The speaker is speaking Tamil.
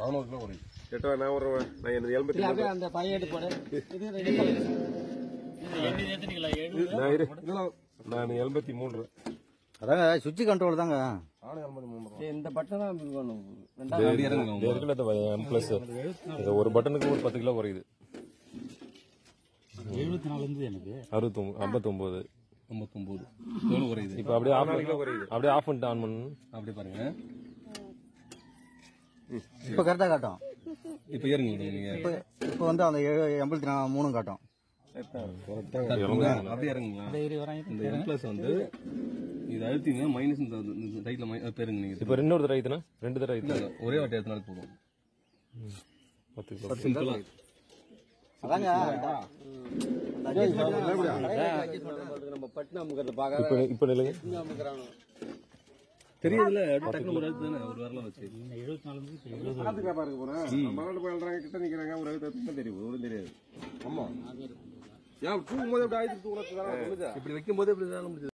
பதினோரு கிலோ குறையுது எட்டா நான் ஒரு நான் எனக்கு எண்பத்தி இல்ல அப்படியே அந்த பையன் எடுத்து போடு இது ரெடி நான் இரு நான் எண்பத்தி மூன்று அதாங்க சுவிட்ச் கண்ட்ரோல் தாங்க நானும் எண்பத்தி மூணு ரூபா இந்த பட்டன் தான் இது வேணும் ரெண்டாவது இது இருக்குல்ல எம் பிளஸ் இது ஒரு பட்டனுக்கு ஒரு பத்து கிலோ குறையுது எழுபத்தி நாலு இருந்தது எனக்கு அறுபத்தொம்பது ஐம்பத்தொம்பது ஐம்பத்தொம்போது எவ்வளோ குறையுது இப்போ அப்படியே ஆஃப் அப்படியே ஆஃப் பண்ணிட்டு ஆன் பண்ணு அப்படியே பாருங்க இப்போ கரெக்டாக காட்டும் இப்போ ஏறுங்க விடுங்க நீங்க இப்போ இப்போ வந்து அந்த ஏழு- எண்பத்தி நாலு மூணும் காட்டும் அப்படியே இறங்குங்களா இந்த எம் பிளஸ் வந்து இது அழுத்திங்க மைனஸ் இந்த ரைட்ல பேருங்க நீங்க இப்போ இன்னொரு தடவை ஆயிடுதுன்னா ரெண்டு தடவை ஆயிடுது இல்ல, ஒரே வாட்டி எடுத்தனால போதும் பத்து கிலோ சிம்பிளா அதாங்க நம்ம பட்டன் அமுக்கிறத பார்க்க இப்போ இப்போ நில்லுங்க அமுக்கிறானோ தெரியுதுல டக்குனு ஒரு அழுத்து தானே ஒரு வரலாம் வச்சு பணத்துக்கு பாருங்க போறேன் மறுநாள் போய் எழுறாங்க கிட்ட நிக்கிறாங்க ஒரு எழுத்து தான் தெரியும் ஒரு தெரியாது ஆமா ஏன் தூங்கும் போது எப்படி ஆயிடுச்சு தூங்கலாம் இப்படி வைக்கும் போது இப்படி தான் முடிஞ்சது